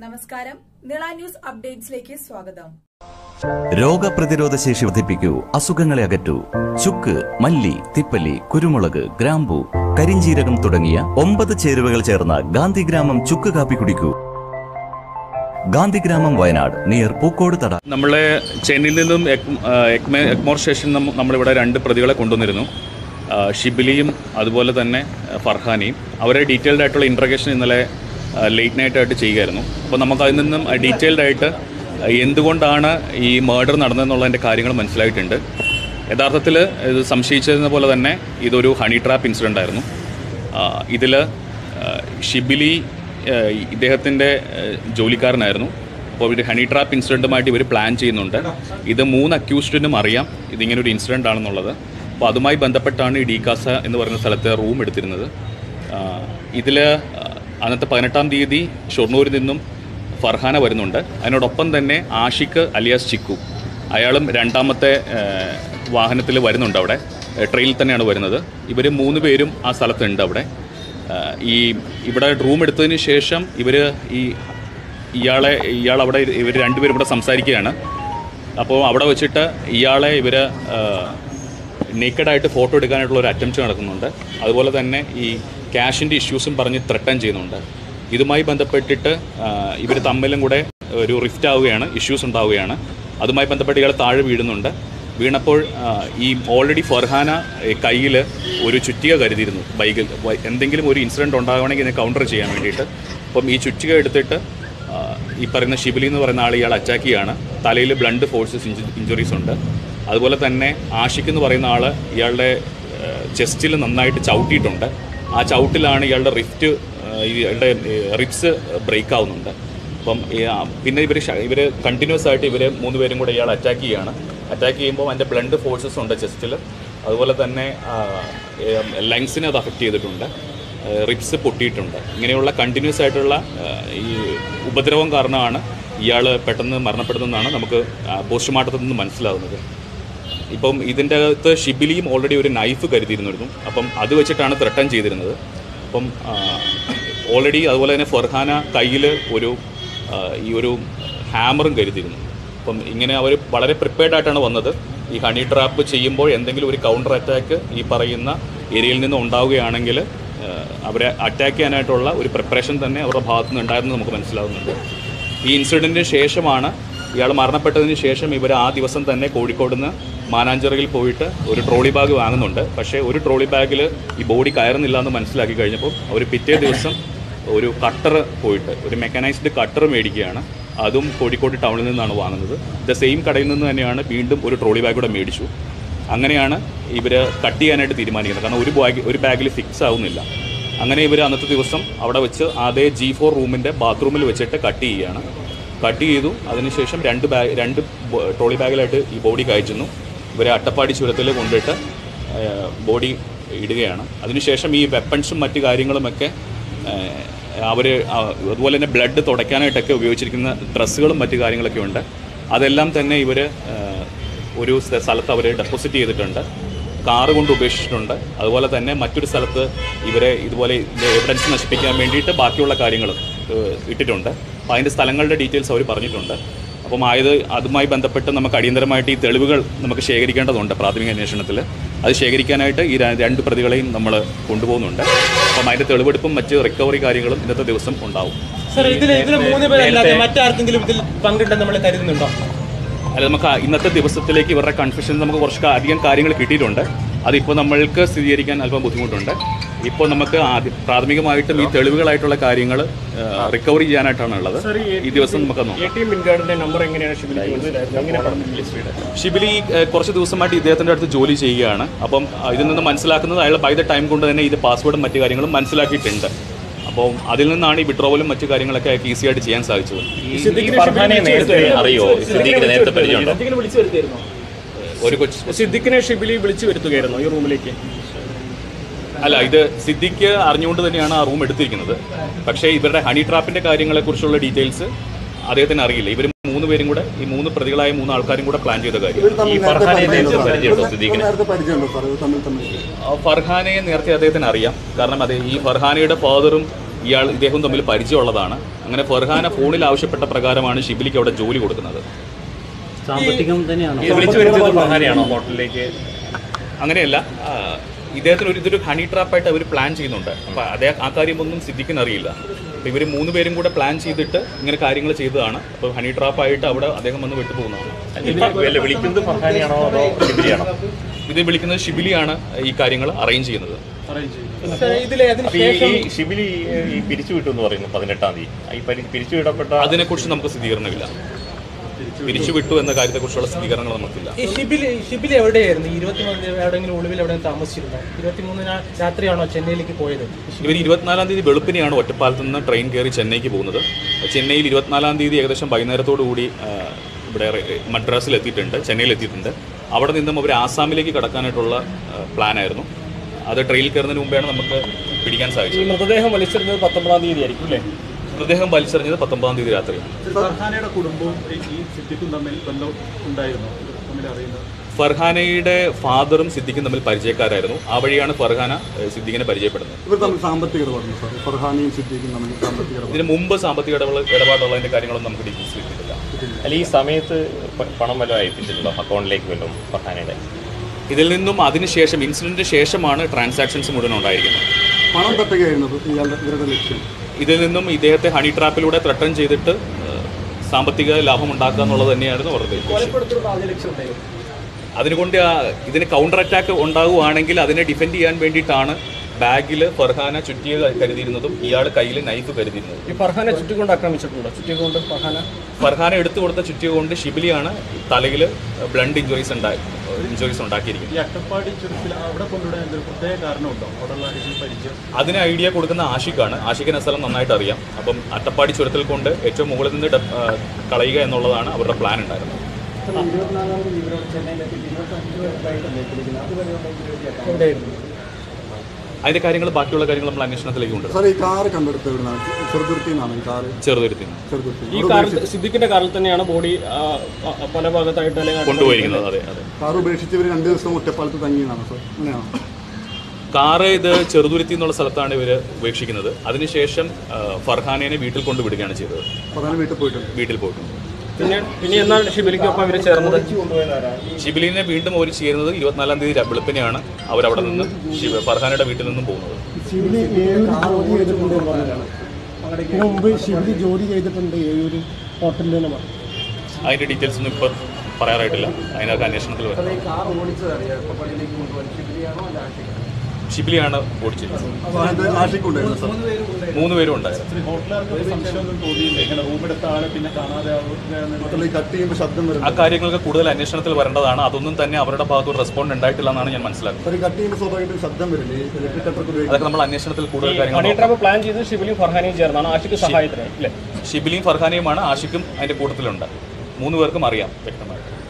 നമസ്കാരം നിള ന്യൂസ് അപ്ഡേറ്റ്സിലേക്ക് സ്വാഗതം രോഗപ്രതിരോധ ശേഷി വർദ്ധിപ്പിക്കൂ അസുഖങ്ങളെ അകറ്റൂ ചുക്ക് മല്ലി തിപ്പല്ലി കുരുമുളക് ഗ്രാമ്പു കരിഞ്ചീരകം തുടങ്ങിയ ഒമ്പത് ചേരുവകൾ ചേർന്ന ഗാന്ധിഗ്രാമം ചുക്ക് കാപ്പി കുടിക്കൂ ഗാന്ധിഗ്രാമം വയനാട് നിയർ പൂക്കോട് തട നമ്മളെ ചെന്നൈയിൽ നിന്നും എക്- ആ, എക്മെ എക്മോർ സ്റ്റേഷനിൽ നിന്നും നമ്മളിവിടെ രണ്ട് പ്രതികളെ കൊണ്ടുവന്നിരുന്നു ആ, ഷിബിലിയും അതുപോലെ തന്നെ ആ, ഫർഹാനെയും അവരെ ഡീറ്റെയിൽഡ് ആയിട്ടുള്ള ഇൻട്രഗേഷൻ ഇന്നലെ ലേറ്റ് നൈറ്റ് ആയിട്ട് ചെയ്യുമായിരുന്നു അപ്പോൾ നമുക്ക് അതിൽ നിന്നും ഡീറ്റെയിൽഡ് ആയിട്ട് എന്തുകൊണ്ടാണ് ഈ മേർഡർ നടന്നതെന്നുള്ളതിൻ്റെ കാര്യങ്ങൾ മനസ്സിലായിട്ടുണ്ട് യഥാർത്ഥത്തിൽ ഇത് സംശയിച്ചതിനെ പോലെ തന്നെ ഇതൊരു ഹണി ട്രാപ്പ് ഇൻസിഡൻ്റ് ആയിരുന്നു ഇതിൽ ഷിബിലി ഇദ്ദേഹത്തിൻ്റെ ജോലിക്കാരനായിരുന്നു അപ്പോൾ ഇവർ ഹണി ട്രാപ്പ് ഇൻസിഡൻറ്റുമായിട്ട് ഇവർ പ്ലാൻ ചെയ്യുന്നുണ്ട് ഇത് മൂന്ന് അക്യൂസ്ഡിനും അറിയാം ഇതിങ്ങനെ ഒരു ഇൻസിഡൻ്റ് ആണെന്നുള്ളത് അപ്പോൾ അതുമായി ബന്ധപ്പെട്ടാണ് ഈ ഡീകാസ എന്ന് പറയുന്ന സ്ഥലത്ത് റൂം എടുത്തിരുന്നത് ഇതിൽ അന്നത്തെ പതിനെട്ടാം തീയതി ഷൊർണൂരിൽ നിന്നും ഫർഹാന വരുന്നുണ്ട് അതിനോടൊപ്പം തന്നെ ആഷിഖ് അലിയാസ് ചിക്കു അയാളും രണ്ടാമത്തെ വാഹനത്തിൽ വരുന്നുണ്ട് അവിടെ ട്രെയിനിൽ തന്നെയാണ് വരുന്നത് ഇവർ മൂന്ന് പേരും ആ സ്ഥലത്തുണ്ട് അവിടെ ആ, ഈ ഇവിടെ റൂം എടുത്തതിന് ശേഷം ഇവർ ഈ ഇയാളെ ഇയാൾ അവിടെ ഇവർ രണ്ടുപേരും ഇവിടെ സംസാരിക്കുകയാണ് അപ്പോൾ അവിടെ വെച്ചിട്ട് ഇയാളെ ഇവർ നേക്കഡായിട്ട് ഫോട്ടോ എടുക്കാനായിട്ടുള്ള ഒരു അറ്റംപ്റ്റ് നടക്കുന്നുണ്ട് അതുപോലെ തന്നെ ഈ ക്യാഷിൻ്റെ ഇഷ്യൂസും പറഞ്ഞ് ത്രട്ടൻ ചെയ്യുന്നുണ്ട് ഇതുമായി ബന്ധപ്പെട്ടിട്ട് ഇവർ തമ്മിലും കൂടെ ഒരു റിഫ്റ്റ് ആവുകയാണ് ഇഷ്യൂസ് ഉണ്ടാവുകയാണ് അതുമായി ബന്ധപ്പെട്ട് ഇയാൾ താഴെ വീഴുന്നുണ്ട് വീണപ്പോൾ ആ, ഈ ഓൾറെഡി ഫർഹാന കയ്യിൽ ഒരു ചുറ്റിക കരുതിയിരുന്നു ബൈക്കിൽ വ- എന്തെങ്കിലും ഒരു ഇൻസിഡൻറ്റ് ഉണ്ടാവുകയാണെങ്കിൽ ഇതിനെ കൗണ്ടർ ചെയ്യാൻ വേണ്ടിയിട്ട് അപ്പം ഈ ചുറ്റിക എടുത്തിട്ട് ആ, ഈ പറയുന്ന ഷിബിലി എന്ന് പറയുന്ന ആൾ ഇയാൾ അറ്റാക്ക് ചെയ്യാണ് തലയിൽ ബ്ലഡ് ഫോഴ്സസ് ഇഞ്ചുറീസ് ഉണ്ട് അതുപോലെ തന്നെ ആഷിഖ് എന്ന് പറയുന്ന ആൾ ഇയാളുടെ ചെസ്റ്റിൽ നന്നായിട്ട് ചവിട്ടിയിട്ടുണ്ട് ആ ചവിട്ടിലാണ് ഇയാളുടെ റിഫ്റ്റ് ഇയാളുടെ റിപ്സ് ബ്രേക്ക് ആവുന്നുണ്ട് അപ്പം ഈ, ആ, പിന്നെ ഇവർ ഇവർ കണ്ടിന്യൂസ് ആയിട്ട് ഇവർ മൂന്ന് പേരും കൂടെ ഇയാൾ അറ്റാക്ക് ചെയ്യാണ് അറ്റാക്ക് ചെയ്യുമ്പോൾ അതിൻ്റെ ബ്ലഡ് ഫോഴ്സസ് ഉണ്ട് ചെസ്റ്റിൽ അതുപോലെ തന്നെ ലങ്സിനെ അത് അഫക്റ്റ് ചെയ്തിട്ടുണ്ട് റിപ്സ് പൊട്ടിയിട്ടുണ്ട് ഇങ്ങനെയുള്ള കണ്ടിന്യൂസ് ആയിട്ടുള്ള ആ, ഈ ഉപദ്രവം കാരണമാണ് ഇയാൾ പെട്ടെന്ന് മരണപ്പെടുന്നതെന്നാണ് നമുക്ക് പോസ്റ്റ്മോർട്ടത്തിൽ നിന്ന് മനസ്സിലാവുന്നത് ഇപ്പം ഇതിൻ്റെ അകത്ത് ഷിബിലിയും ഓൾറെഡി ഒരു നൈഫ് കരുതിയിരുന്നിരുന്നു അപ്പം അത് വെച്ചിട്ടാണ് ത്രട്ടൻ ചെയ്തിരുന്നത് അപ്പം ഓൾറെഡി അതുപോലെ തന്നെ ഫർഹാന കയ്യിൽ ഒരു ആ, ഈ ഒരു ഹാമറും കരുതിയിരുന്നു അപ്പം ഇങ്ങനെ അവർ വളരെ പ്രിപ്പയർഡ് ആയിട്ടാണ് വന്നത് ഈ ഹണി ട്രാപ്പ് ചെയ്യുമ്പോൾ എന്തെങ്കിലും ഒരു കൗണ്ടർ അറ്റാക്ക് ഈ പറയുന്ന ഏരിയയിൽ നിന്ന് ഉണ്ടാവുകയാണെങ്കിൽ ആ, അവരെ അറ്റാക്ക് ചെയ്യാനായിട്ടുള്ള ഒരു പ്രിപ്പറേഷൻ തന്നെ അവരുടെ ഭാഗത്തു നിന്ന് ഉണ്ടായിരുന്നു നമുക്ക് മനസ്സിലാവുന്നുണ്ട് ഈ ഇൻസിഡൻറ്റിന് ശേഷമാണ് ഇയാൾ മരണപ്പെട്ടതിന് ശേഷം ഇവർ ആ ദിവസം തന്നെ കോഴിക്കോട് നിന്ന് മാനാഞ്ചിറയിൽ പോയിട്ട് ഒരു ട്രോളി ബാഗ് വാങ്ങുന്നുണ്ട് പക്ഷേ ഒരു ട്രോളി ബാഗിൽ ഈ ബോഡി കയറുന്നില്ല എന്ന് മനസ്സിലാക്കി കഴിഞ്ഞപ്പോൾ അവർ പിറ്റേ ദിവസം ഒരു കട്ടർ പോയിട്ട് ഒരു മെക്കനൈസ്ഡ് കട്ടർ മേടിക്കുകയാണ് അതും കോഴിക്കോട് ടൗണിൽ നിന്നാണ് വാങ്ങുന്നത് ദ സെയിം കടയിൽ നിന്ന് തന്നെയാണ് വീണ്ടും ഒരു ട്രോളി ബാഗ് കൂടെ മേടിച്ചു അങ്ങനെയാണ് ഇവർ കട്ട് ചെയ്യാനായിട്ട് തീരുമാനിക്കുന്നത് കാരണം ഒരു ബാഗ് ഒരു ബാഗിൽ ഫിക്സ് ആവുന്നില്ല അങ്ങനെ ഇവർ അന്നത്തെ ദിവസം അവിടെ വെച്ച് അതേ ജി ഫോർ റൂമിൻ്റെ ബാത്റൂമിൽ വെച്ചിട്ട് കട്ട് ചെയ്യുകയാണ് കട്ട് ചെയ്തു അതിനുശേഷം രണ്ട് ബാഗ് രണ്ട് ബോ- ട്രോളി ബാഗിലായിട്ട് ഈ ബോഡി കയറ്റുന്നു ഇവരെ അട്ടപ്പാടി ചുരത്തിൽ കൊണ്ടിട്ട് ബോഡി ഇടുകയാണ് അതിനുശേഷം ഈ വെപ്പൺസും മറ്റു കാര്യങ്ങളുമൊക്കെ അവർ അതുപോലെ തന്നെ ബ്ലഡ് തുടയ്ക്കാനായിട്ടൊക്കെ ഉപയോഗിച്ചിരിക്കുന്ന ഡ്രസ്സുകളും മറ്റു കാര്യങ്ങളൊക്കെ ഉണ്ട് അതെല്ലാം തന്നെ ഇവർ ഒരു സ്ഥ- സ്ഥലത്ത് അവർ ഡെപ്പോസിറ്റ് ചെയ്തിട്ടുണ്ട് കാറ് കൊണ്ട് ഉപേക്ഷിച്ചിട്ടുണ്ട് അതുപോലെ തന്നെ മറ്റൊരു സ്ഥലത്ത് ഇവരെ ഇതുപോലെ എവിഡൻസ് നശിപ്പിക്കാൻ വേണ്ടിയിട്ട് ബാക്കിയുള്ള കാര്യങ്ങൾ ഇട്ടിട്ടുണ്ട് അപ്പോൾ അതിൻ്റെ സ്ഥലങ്ങളുടെ ഡീറ്റെയിൽസ് അവർ പറഞ്ഞിട്ടുണ്ട് അപ്പം ആയത് അതുമായി ബന്ധപ്പെട്ട് നമുക്ക് അടിയന്തരമായിട്ട് ഈ തെളിവുകൾ നമുക്ക് ശേഖരിക്കേണ്ടതുണ്ട് പ്രാഥമിക അന്വേഷണത്തിൽ അത് ശേഖരിക്കാനായിട്ട് ഈ ര- രണ്ട് പ്രതികളെയും നമ്മൾ കൊണ്ടുപോകുന്നുണ്ട് അപ്പം അതിൻ്റെ തെളിവെടുപ്പും മറ്റ് റിക്കവറി കാര്യങ്ങളും ഇന്നത്തെ ദിവസം ഉണ്ടാവും സർ ഇതിൽ ഇതിൽ മൂന്ന് പേരല്ലാതെ മറ്റാർക്കെങ്കിലും ഇതിൽ പങ്കുണ്ടെന്ന് നമ്മൾ കരുതുന്നുണ്ടോ അല്ല നമുക്ക് ആ ഇന്നത്തെ ദിവസത്തിലേക്ക് ഇവരുടെ കൺഫ്യൂഷൻ നമുക്ക് കുറച്ച് കാ- അധികം കാര്യങ്ങൾ കിട്ടിയിട്ടുണ്ട് അതിപ്പോൾ നമ്മൾക്ക് സ്ഥിരീകരിക്കാൻ അല്പം ബുദ്ധിമുട്ടുണ്ട് ഇപ്പോൾ നമുക്ക് ആദ്യം പ്രാഥമികമായിട്ടും ഈ തെളിവുകളായിട്ടുള്ള കാര്യങ്ങൾ റിക്കവറി ചെയ്യാനായിട്ടാണ് ഉള്ളത് ഈ ദിവസം നമുക്ക് നോക്കാം എ ടി എം പിൻകാർഡിന്റെ നമ്പർ എങ്ങനെയാണ് ഷിബിലിക്ക് വന്നത് എങ്ങനെ പറഞ്ഞു ഷിബിലി ഏഹ്, കുറച്ച് ദിവസമായിട്ട് ഇദ്ദേഹത്തിൻ്റെ അടുത്ത് ജോലി ചെയ്യുകയാണ് അപ്പം ആ, ഇതിൽ നിന്ന് മനസ്സിലാക്കുന്നത് അയാൾ ബൈ ദ ടൈം കൊണ്ട് തന്നെ ഇത് പാസ്വേഡും മറ്റു കാര്യങ്ങളും മനസ്സിലാക്കിയിട്ടുണ്ട് അപ്പോൾ അതിൽ നിന്നാണ് ഈ വിഡ്രോവലും മറ്റു കാര്യങ്ങളൊക്കെ അയാൾക്ക് ഈസി ആയിട്ട് ചെയ്യാൻ സാധിച്ചത് അറിയോ സിദ്ദീഖിനെ നേരത്തെ പരിചയമുണ്ടോ സിദ്ദിഖിനെ വിളിച്ചു വരുത്തിയായിരുന്നോ ഒരു കൊച്ചു സിദ്ദിഖിനെ ഷിബിലി വിളിച്ചു വരുത്തുകയായിരുന്നു ഈ റൂമിലേക്ക് അല്ല ഇത് സിദ്ദിഖ് അറിഞ്ഞുകൊണ്ട് തന്നെയാണ് ആ റൂം എടുത്തിരിക്കുന്നത് പക്ഷേ ഇവരുടെ ഹണി ട്രാപ്പിന്റെ കാര്യങ്ങളെക്കുറിച്ചുള്ള ഡീറ്റെയിൽസ് അദ്ദേഹത്തിന് അറിയില്ല ഇവർ മൂന്ന് പേരും കൂടെ ഈ മൂന്ന് പ്രതികളായ മൂന്ന് ആൾക്കാരും കൂടെ പ്ലാൻ ചെയ്ത കാര്യം ഈ ഫർഹാനെ നേരത്തെ പരിചയമുണ്ടോ സിദ്ദീഖിനെ നേരത്തെ പരിചയമുണ്ടോ സാർ ഇത് തമ്മിൽ തമ്മിൽ ആ, ഫർഹാനയെ നേരത്തെ അദ്ദേഹത്തിന് അറിയാം കാരണം അതെ ഈ ഫർഹാനയുടെ ഫാദറും ഇയാൾ ഇദ്ദേഹം തമ്മിൽ പരിചയമുള്ളതാണ് അങ്ങനെ ഫർഹാന ഫോണിൽ ആവശ്യപ്പെട്ട പ്രകാരമാണ് ഷിബിലിക്ക് അവിടെ ജോലി കൊടുക്കുന്നത് സാമ്പത്തികം തന്നെയാണോ ഈ വിളിച്ചു വരുത്തിയത് ഫർഹാനയാണോ ഹോട്ടലിലേക്ക് അങ്ങനെയല്ല ആ, ഇദ്ദേഹത്തിന് ഒരു ഇതൊരു ഹണി ട്രാപ്പായിട്ട് അവർ പ്ലാൻ ചെയ്യുന്നുണ്ട് അപ്പോൾ അതേ ആ കാര്യമൊന്നും സിദ്ദിഖിന് അറിയില്ല അപ്പോൾ ഇവർ മൂന്ന് പേരും കൂടെ പ്ലാൻ ചെയ്തിട്ട് ഇങ്ങനെ കാര്യങ്ങൾ ചെയ്തതാണ് അപ്പോൾ ഹണി ട്രാപ്പായിട്ട് അവിടെ അദ്ദേഹം വന്ന് വിട്ടുപോകുന്നതാണ് ഇതിൽ വല്ല വിളിക്കുന്നത് ഫർഹാനയാണോ അതോ ഷിബിലിയാണോ ഇത് വിളിക്കുന്നത് ഷിബിലിയാണ് ഈ കാര്യങ്ങൾ അറേഞ്ച് ചെയ്യുന്നത് ഇതിലെ അതിന് അപ്പൊ ഈ ഈ ഷിബിലി ഈ പിരിച്ചു വിട്ടു എന്ന് പറയുന്നു പതിനെട്ടാം തീയതി ഈ പരി- പിരിച്ചു വിടപ്പെട്ട അതിനെക്കുറിച്ച് നമുക്ക് സ്ഥിരീകരണമില്ല പിരിച്ചുവിട്ടു എന്ന കാര്യത്തെക്കുറിച്ചുള്ള സ്ഥിരീകരണങ്ങൾ നമുക്കില്ല ഈ ഷിബിൽ ഷിബിൽ എവിടെയായിരുന്നു ഇരുപത്തിമൂന്ന് എവിടെയെങ്കിലും ഒളിവിൽ എവിടെയും താമസിച്ചിരുന്നോ ഇരുപത്തിമൂന്നിന് രാത്രിയാണോ ചെന്നൈയിലേക്ക് പോയത് ഇവർ ഇരുപത്തിനാലാം തീയതി വെളുപ്പിനെയാണ് ഒറ്റപ്പാലത്ത് നിന്ന് ട്രെയിൻ കയറി ചെന്നൈക്ക് പോകുന്നത് ചെന്നൈയിൽ ഇരുപത്തിനാലാം തീയതി ഏകദേശം വൈകുന്നേരത്തോടു കൂടി ആ, ഇവിടെ റെ- മദ്രാസിൽ എത്തിയിട്ടുണ്ട് ചെന്നൈയിൽ എത്തിയിട്ടുണ്ട് അവിടെ നിന്നും അവർ ആസാമിലേക്ക് കടക്കാനായിട്ടുള്ള പ്ലാനായിരുന്നു അത് ട്രെയിനിൽ കയറുന്നതിന് മുമ്പെയാണ് നമുക്ക് പിടിക്കാൻ സാധിച്ചത് മൃതദേഹം വലിച്ചെറിഞ്ഞത് പത്തൊമ്പതാം തീയതി ആയിരിക്കും അല്ലേ മൃതദേഹം വലിച്ചെറിഞ്ഞത് പത്തൊമ്പതാം തീയതി രാത്രിയാണ് ഫർഹാനയുടെ കുടുംബവും ഈ സിദ്ദിഖും തമ്മിൽ ബന്ധം ഉണ്ടായിരുന്നു തമ്മിൽ അറിയുന്നത് ഫർഹാനയുടെ ഫാദറും സിദ്ദിഖും തമ്മിൽ പരിചയക്കാരായിരുന്നു ആ വഴിയാണ് ഫർഹാന ഏ, സിദ്ദിഖിനെ പരിചയപ്പെടുന്നത് ഇവർ തമ്മിൽ സാമ്പത്തിക ഇടപാടുണ്ട് സാർ ഫർഹാനയും സിദ്ദിഖും തമ്മിൽ സാമ്പത്തിക ഇടപാട് ഇതിന് മുമ്പ് സാമ്പത്തിക ഇടപാട് ഇടപാടുള്ളതിന്റെ കാര്യങ്ങളൊന്നും നമുക്ക് ഡീറ്റെയിൽസ് കിട്ടിയിട്ടില്ല അല്ല ഈ സമയത്ത് പ- പണം വല്ലതും അയപ്പിച്ചിട്ടുണ്ടോ അക്കൗണ്ടിലേക്ക് വല്ലതും ഫർഹാനയുടെ ഇതിൽ നിന്നും അതിനുശേഷം ഇൻസിഡന്റിന് ശേഷമാണ് ട്രാൻസാക്ഷൻസ് മുഴുവൻ ഉണ്ടായിരിക്കുന്നത് പണം തട്ടുകയായിരുന്നത് ഇയാളുടെ ഇവരുടെ ലക്ഷ്യം ഇതിൽ നിന്നും ഇദ്ദേഹത്തെ ഹണി ട്രാപ്പിലൂടെ ത്രട്ടൺ ചെയ്തിട്ട് ഏഹ്, സാമ്പത്തിക ലാഭം ഉണ്ടാക്കുക എന്നുള്ളത് തന്നെയായിരുന്നു അവരുടെ ലക്ഷ്യം. അതിനുകൊണ്ട് ആ ഇതിന് കൗണ്ടർ അറ്റാക്ക് ഉണ്ടാവുകയാണെങ്കിൽ അതിനെ ഡിഫെൻഡ് ചെയ്യാൻ വേണ്ടിയിട്ടാണ് ബാഗിൽ ഫർഹാന ചുറ്റിയ കരുതിയിരുന്നതും ഇയാൾ കയ്യിൽ നൈഫ് കരുതിയിരുന്നതും ഈ ഫർഹാനെ ചുറ്റിക്കൊണ്ട് ആക്രമിച്ചിട്ടുണ്ടോ ചുറ്റിക്കൊണ്ട് ഫർഹാന ഫർഹാന എടുത്തു കൊടുത്ത ചുറ്റിയ കൊണ്ട് ഷിബിലിയാണ് തലയിൽ ബ്ലണ്ട് ഇഞ്ചുറീസ് ഉണ്ടായി ഇഞ്ചുറീസ് ഉണ്ടാക്കിയിരിക്കുന്നത് ഈ അട്ടപ്പാടി ചുരത്തിൽ അവിടെ കൊണ്ടുവിടാൻ എന്തൊരു പ്രത്യേക കാരണമുണ്ടോ അവിടെയുള്ള ആരെങ്കിലും പരിചയം അതിന് ഐഡിയ കൊടുക്കുന്ന ആഷിഖാണ് ആഷിഖിന് സ്ഥലം നന്നായിട്ട് അറിയാം അപ്പം അട്ടപ്പാടി ചുരത്തിൽ കൊണ്ട് ഏറ്റവും മുകളിൽ നിന്ന് ഡെ- ആ, കളയുക എന്നുള്ളതാണ് അവരുടെ പ്ലാൻ ഉണ്ടായിരുന്നത് എവിടെയായിരുന്നു അതിന്റെ കാര്യങ്ങൾ ബാക്കിയുള്ള കാര്യങ്ങൾ നമ്മൾ അന്വേഷണത്തിലേക്ക് കൊണ്ടുവരും സാർ ഈ കാറ് കണ്ടെടുത്ത് എവിടുന്നാണ് ചെറുതുരുത്തിയിൽ നിന്നാണ് ഈ കാറ് ചെറുതുരുത്തി ചെറുതുരുത്തി ഈ കാറിൽ സിദ്ദിഖിന്റെ കാറിൽ തന്നെയാണ് ബോഡി പല ഭാഗത്തായിട്ട് അല്ലെങ്കിൽ കൊണ്ടുപോയിരിക്കുന്നത് അതെ അതെ കാർ ഉപേക്ഷിച്ച് ഇവർ രണ്ട് ദിവസം ഒറ്റപ്പാലത്ത് തങ്ങിയതാണ് സാർ അങ്ങനെയാണോ കാറ് ഇത് ചെറുതുരുത്തി എന്നുള്ള സ്ഥലത്താണ് ഇവർ ഉപേക്ഷിക്കുന്നത് അതിനുശേഷം ആ, ഫർഹാനേനെ വീട്ടിൽ കൊണ്ട് വിടുകയാണ് ചെയ്തത് പ്രധാന വീട്ടിൽ പോയിട്ടുണ്ട് വീട്ടിൽ പോയിട്ടുണ്ട് പിന്നെ പിന്നെ എന്നാൽ ഷിബിലിക്കൊപ്പം ഇവർ ചേർന്നത് ഷിബിലിനെ വീണ്ടും അവർ ചേരുന്നത് ഇരുപത്തിനാലാം തീയതി ര- വെളുപ്പിനെയാണ് അവരവിടെ നിന്ന് ഷിബ- ഫർഹാനയുടെ വീട്ടിൽ നിന്നും പോകുന്നത് ശിവലി ഏഴൂർ ജോലി ചെയ്തിട്ടുണ്ട് എന്ന് പറഞ്ഞതാണ് ഇതിനു മുമ്പ് ശിവലി ജോലി ചെയ്തിട്ടുണ്ട് ഏഴൂർ ഹോട്ടലിൽ എന്ന് പറഞ്ഞു അതിന്റെ ഡീറ്റെയിൽസ് ഒന്നും ഇപ്പോൾ പറയാറായിട്ടില്ല അതിനൊക്കെ അന്വേഷണത്തിൽ വരും ഷിബിലിയാണ് ഓടിച്ചത് അത് ആഷിക്കുണ്ടായിരുന്നു സാർ മൂന്ന് പേരും ഉണ്ടായിരുന്നു ഹോട്ടലുകാർക്ക് ഒരു സംശയമൊന്നും തോന്നിയില്ല ഇങ്ങനെ റൂമെടുത്ത ആളെ പിന്നെ കാണാതെ ആവുക എന്നുള്ളത്. മാത്രമല്ല ഈ കട്ട് ചെയ്യുമ്പോൾ ശബ്ദം ആ വരുന്നത് കാര്യങ്ങൾക്ക് കൂടുതൽ അന്വേഷണത്തിൽ വരേണ്ടതാണ് അതൊന്നും തന്നെ അവരുടെ ഭാഗത്ത് റെസ്പോണ്ട് ഉണ്ടായിട്ടില്ല എന്നാണ് ഞാൻ മനസ്സിലാക്കുന്നത് സാർ ഈ കട്ട് ചെയ്യുമ്പോൾ സ്വാഭാവികമായിട്ടും ശബ്ദം വരില്ലേ ഈ ഇലക്ട്രിക് കട്ടർക്ക് ഉപയോഗിക്കുന്നത് അതൊക്കെ നമ്മൾ അന്വേഷണത്തിൽ കൂടുതൽ കാര്യങ്ങൾ ഹണി നോക്കണം. ട്രാപ്പ് പ്ലാൻ ചെയ്ത് ഷിബിലിയും ഫർഹാനയും ചേർന്നാണ് ആഷിക്ക് സഹായത്തിന് അല്ലേ ഷിബിലിയും ഫർഹാനയുമാണ് ആഷിക്കും അതിന്റെ കൂട്ടത്തിലുണ്ട് മൂന്ന് പേർക്കും അറിയാം വ്യക്തമായിട്ട്